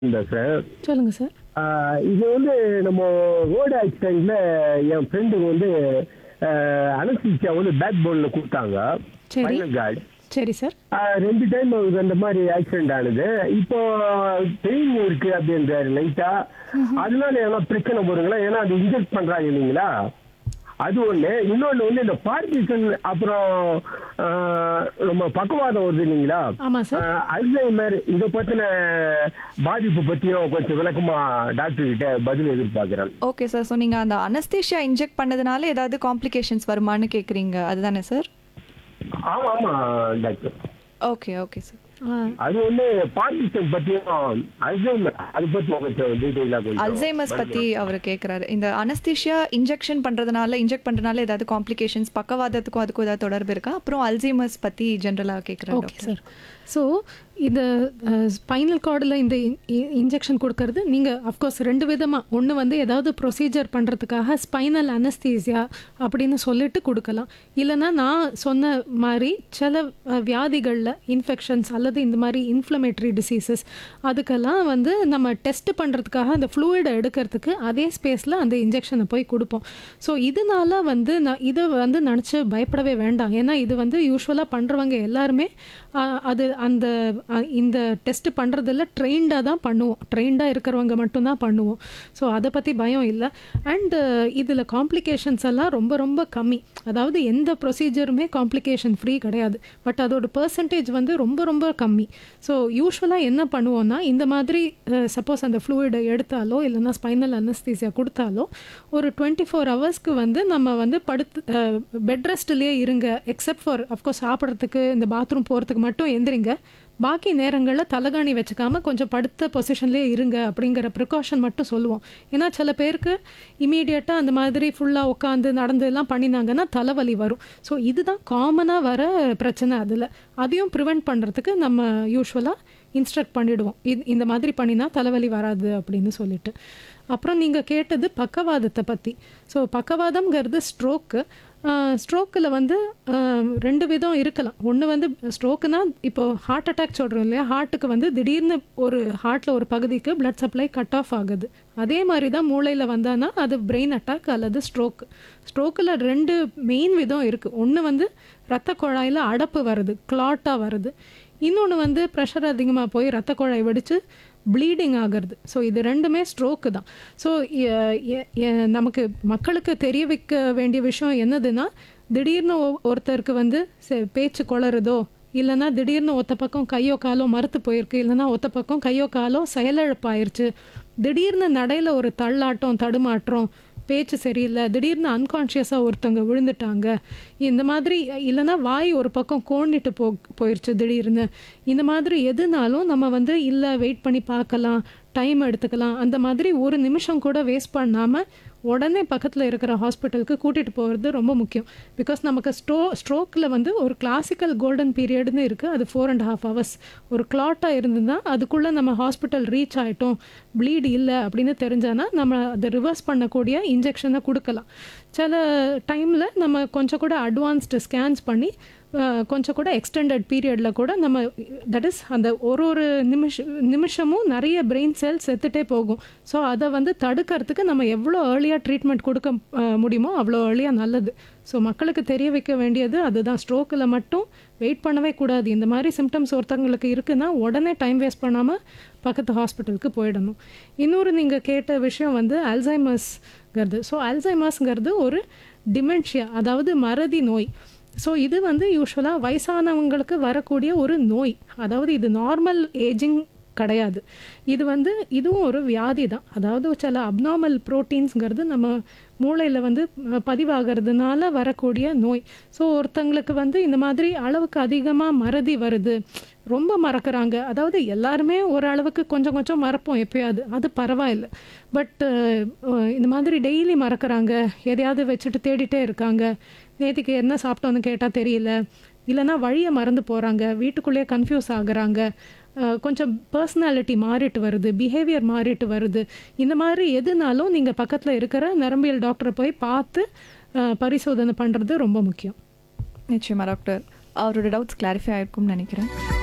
Sir சொல்லுங்க sir ஆஹ் இது வந்து நம்ம ரோடு ஆக்சிடென்ட்ல என் ஃப்ரெண்டுக்கு வந்து அனஸ்திசியா வந்து பேக் போன்ல கொடுத்தாங்க சரி. ஃபைனல் கார்டு சரி சார் ரெண்டு டைம் அவருக்கு அந்த மாதிரி ஆக்சிடென்ட் ஆனது இப்போ பெயின் இருக்கு அப்படின்றாரு லைட்டா அதனால எல்லாம் பிரச்சனை வருங்களா ஏன்னா அது இன்ஜெக்ட் பண்றாங்க இல்லைங்களா அது ஒண்ணு இன்னொன்னு வந்து இந்த பார்க்கிசன் அப்புறம் ஆஹ், நம்ம பக்கவாதம் வருது இல்லைங்களா ஆமா சார் ஆஹ், அல்சைமர் இதை பத்தின பாதிப்பு பத்தியும் கொஞ்சம் விளக்கமா டாக்டர் கிட்ட பதில் எதிர்பார்க்கிறேன் ஓகே சார் ஸோ நீங்கள் அந்த அனஸ்தீஷியா இன்ஜெக்ட் பண்ணதுனால ஏதாவது காம்ப்ளிகேஷன்ஸ் வருமான்னு கேட்குறீங்க அதுதானே சார் ஆமா ஆமா டாக்டர் ஓகே ஓகே சார் ஆ, அது வந்து பார்க்கிசன் பத்தியும் அல்சைமர் அது பத்தி கொஞ்சம் டீட்டெயிலா கொஞ்சம் அல்சைமஸ் பற்றி அவர் கேட்குறாரு இந்த அனஸ்தீஷியா இன்ஜெக்ஷன் பண்ணுறதுனால இன்ஜெக்ட் பண்ணுறதுனால ஏதாவது காம்ப்ளிகேஷன்ஸ் பக்கவாதத்துக்கும் அதுக்கும் ஏதாவது தொடர்பு இருக்கா அப்புறம் அல்சைமஸ் பற்றி ஜென்ரலாக கேட்குறாரு ஓகே சார் ஸோ இந்த ஸ்பைனல் கார்டில் இந்த இன்ஜெக்ஷன் கொடுக்கறது நீங்கள் அஃப்கோர்ஸ் ரெண்டு விதமாக ஒன்று வந்து ஏதாவது ப்ரொசீஜர் பண்ணுறதுக்காக ஸ்பைனல் அனஸ்தீசியா அப்படின்னு சொல்லிட்டு கொடுக்கலாம் இல்லைன்னா நான் சொன்ன மாதிரி சில வியாதிகளில் இன்ஃபெக்ஷன்ஸ் அல்லது இந்த மாதிரி இன்ஃப்ளமேட்டரி டிசீசஸ் அதுக்கெல்லாம் வந்து நம்ம டெஸ்ட் பண்ணுறதுக்காக அந்த ஃப்ளூயிடை எடுக்கிறதுக்கு அதே ஸ்பேஸில் அந்த இன்ஜெக்ஷனை போய் கொடுப்போம் ஸோ இதனால வந்து நான் இதை வந்து நினச்சி பயப்படவே வேண்டாம் ஏன்னா இது வந்து யூஸ்வலாக பண்ணுறவங்க எல்லாருமே ஆஹ், அது அந்த அஹ், இந்த டெஸ்ட் பண்ணுறதில் ட்ரெயின்டாக தான் பண்ணுவோம் ட்ரெயின்டாக இருக்கிறவங்க மட்டும்தான் பண்ணுவோம் ஸோ அதை பற்றி பயம் இல்லை அண்டு இதில் காம்ப்ளிகேஷன்ஸ் எல்லாம் ரொம்ப ரொம்ப கம்மி அதாவது எந்த ப்ரொசீஜருமே காம்ப்ளிகேஷன் ஃப்ரீ கிடையாது பட் அதோட பர்சன்டேஜ் வந்து ரொம்ப ரொம்ப கம்மி ஸோ யூஸ்வலாக என்ன பண்ணுவோம்னா இந்த மாதிரி சப்போஸ் அந்த ஃப்ளூயிடை எடுத்தாலோ இல்லைன்னா ஸ்பைனல் அனஸ்தீசியா கொடுத்தாலோ ஒரு டுவெண்ட்டி ஃபோர் ஹவர்ஸ்க்கு வந்து நம்ம வந்து படுத்து பெட் ரெஸ்ட்லேயே இருங்க எக்ஸப்ட் ஃபார் அஃப்கோர்ஸ் சாப்பிட்றதுக்கு இந்த பாத்ரூம் போகிறதுக்கு மட்டும் எந்திரிங்க பாக்கி நேரங்களில் தலகாணி வச்சுக்காம கொஞ்சம் படுத்த பொசிஷன்லேயே இருங்க அப்படிங்கிற ப்ரிகாஷன் மட்டும் சொல்லுவோம் ஏன்னா சில பேருக்கு இமீடியட்டாக அந்த மாதிரி ஃபுல்லாக உட்காந்து நடந்து எல்லாம் பண்ணினாங்கன்னா தலைவலி வரும் ஸோ இதுதான் காமனாக வர பிரச்சனை அதில் அதையும் ப்ரிவெண்ட் பண்ணுறதுக்கு நம்ம யூஸ்வலாக இன்ஸ்ட்ரக்ட் பண்ணிடுவோம் இது இந்த மாதிரி பண்ணினா தலைவலி வராது அப்படின்னு சொல்லிட்டு அப்புறம் நீங்கள் கேட்டது பக்கவாதத்தை பற்றி ஸோ பக்கவாதம்ங்கிறது ஸ்ட்ரோக்கு ஸ்ட்ரோக்கில் வந்து ஆஹ், ரெண்டு விதம் இருக்கலாம் ஒன்று வந்து ஸ்ட்ரோக்குனா இப்போ ஹார்ட் அட்டாக் சொல்கிறோம் இல்லையா ஹார்ட்டுக்கு வந்து திடீர்னு ஒரு ஹார்ட்டில் ஒரு பகுதிக்கு பிளட் சப்ளை கட் ஆஃப் ஆகுது அதே மாதிரி தான் மூளையில் வந்தானா அது பிரெயின் அட்டாக் அல்லது ஸ்ட்ரோக் ஸ்ட்ரோக்கில் ரெண்டு மெயின் விதம் இருக்குது ஒன்று வந்து ரத்த குழாயில் அடப்பு வருது கிளாட்டாக வருது இன்னொன்று வந்து ப்ரெஷர் அதிகமாக போய் ரத்த குழாய் வெடித்து ப்ளீடிங் ஆகிறது ஸோ இது ரெண்டுமே ஸ்ட்ரோக்கு தான் ஸோ நமக்கு மக்களுக்கு தெரிய வைக்க வேண்டிய விஷயம் என்னதுன்னா திடீர்னு ஒ- ஒருத்தருக்கு வந்து சே- பேச்சு குளறுதோ இல்லைன்னா திடீர்னு ஒத்த பக்கம் கையோ காலோ மறுத்து போயிருக்கு இல்லைன்னா ஒத்த பக்கம் கையோ காலோ செயலிழப்பாயிருச்சு திடீர்னு நடையில் ஒரு தள்ளாட்டம் தடுமாற்றம் பேச்சு சரியில்லை திடீர்னு அன்கான்ஷியஸாக ஒருத்தவங்க விழுந்துட்டாங்க இந்த மாதிரி இல்லைன்னா வாய் ஒரு பக்கம் கோணிட்டு போ போயிடுச்சு திடீர்னு இந்த மாதிரி எதுனாலும் நம்ம வந்து இல்லை வெயிட் பண்ணி பார்க்கலாம் டைம் எடுத்துக்கலாம் அந்த மாதிரி ஒரு நிமிஷம் கூட வேஸ்ட் பண்ணாமல் உடனே பக்கத்தில் இருக்கிற ஹாஸ்பிட்டலுக்கு கூட்டிகிட்டு போகிறது ரொம்ப முக்கியம் பிகாஸ் நமக்கு ஸ்ட்ரோ ஸ்ட்ரோக்கில் வந்து ஒரு கிளாசிக்கல் கோல்டன் பீரியட்னு இருக்குது அது ஃபோர் அண்ட் ஹாஃப் ஹவர்ஸ் ஒரு கிளாட்டாக இருந்ததுன்னா அதுக்குள்ளே நம்ம ஹாஸ்பிட்டல் ரீச் ஆகிட்டோம் ப்ளீட் இல்லை அப்படின்னு தெரிஞ்சானா நம்ம அதை ரிவர்ஸ் பண்ணக்கூடிய இன்ஜெக்ஷனை கொடுக்கலாம் சில டைமில் நம்ம கொஞ்சம் கூட அட்வான்ஸ்டு ஸ்கேன்ஸ் பண்ணி அஹ், கொஞ்சம் கூட எக்ஸ்டெண்டட் பீரியடில் கூட நம்ம தட் இஸ் அந்த ஒரு ஒரு நிமிஷ நிமிஷமும் நிறைய பிரெயின் செல்ஸ் செத்துட்டே போகும் ஸோ அதை வந்து தடுக்கிறதுக்கு நம்ம எவ்வளோ ஏர்லியாக ட்ரீட்மெண்ட் கொடுக்க அஹ், முடியுமோ அவ்வளோ ஏர்லியாக நல்லது ஸோ மக்களுக்கு தெரிய வைக்க வேண்டியது அதுதான் ஸ்ட்ரோக்கில் மட்டும் வெயிட் பண்ணவே கூடாது இந்த மாதிரி சிம்டம்ஸ் ஒருத்தவங்களுக்கு இருக்குன்னா உடனே டைம் வேஸ்ட் பண்ணாமல் பக்கத்து ஹாஸ்பிட்டலுக்கு போயிடணும் இன்னொரு நீங்கள் கேட்ட விஷயம் வந்து அல்சைமர்ஸ்ங்கிறது ஸோ அல்சைமர்ஸ்ங்கிறது ஒரு டிமென்ஷியா அதாவது மறதி நோய் ஸோ இது வந்து யூஸ்வலாக வயசானவங்களுக்கு வரக்கூடிய ஒரு நோய் அதாவது இது நார்மல் ஏஜிங் கிடையாது இது வந்து இதுவும் ஒரு வியாதி தான் அதாவது சில அப்நார்மல் ப்ரோட்டீன்ஸுங்கிறது நம்ம மூளையில் வந்து அஹ், பதிவாகிறதுனால வரக்கூடிய நோய் ஸோ ஒருத்தங்களுக்கு வந்து இந்த மாதிரி அளவுக்கு அதிகமாக மறதி வருது ரொம்ப மறக்கறாங்க அதாவது எல்லாருமே ஒரு அளவுக்கு கொஞ்சம் கொஞ்சம் மறப்போம் எப்பயாவது அது பரவாயில்ல பட் இந்த மாதிரி டெய்லி மறக்கறாங்க எதையாவது வச்சுட்டு தேடிட்டே இருக்காங்க நேற்றுக்கு என்ன சாப்பிட்டோன்னு கேட்டால் தெரியல இல்லைன்னா வழியை மறந்து போகிறாங்க வீட்டுக்குள்ளேயே கன்ஃபியூஸ் ஆகுறாங்க அஹ், கொஞ்சம் பர்சனாலிட்டி மாறிட்டு வருது பிஹேவியர் மாறிட்டு வருது இந்த மாதிரி எதுனாலும் நீங்கள் பக்கத்தில் இருக்கிற நரம்பியல் டாக்டரை போய் பார்த்து அஹ், பரிசோதனை பண்ணுறது ரொம்ப முக்கியம் நிச்சயமா டாக்டர் அவரோட டவுட்ஸ் கிளாரிஃபை ஆயிருக்கும்னு நினைக்கிறேன்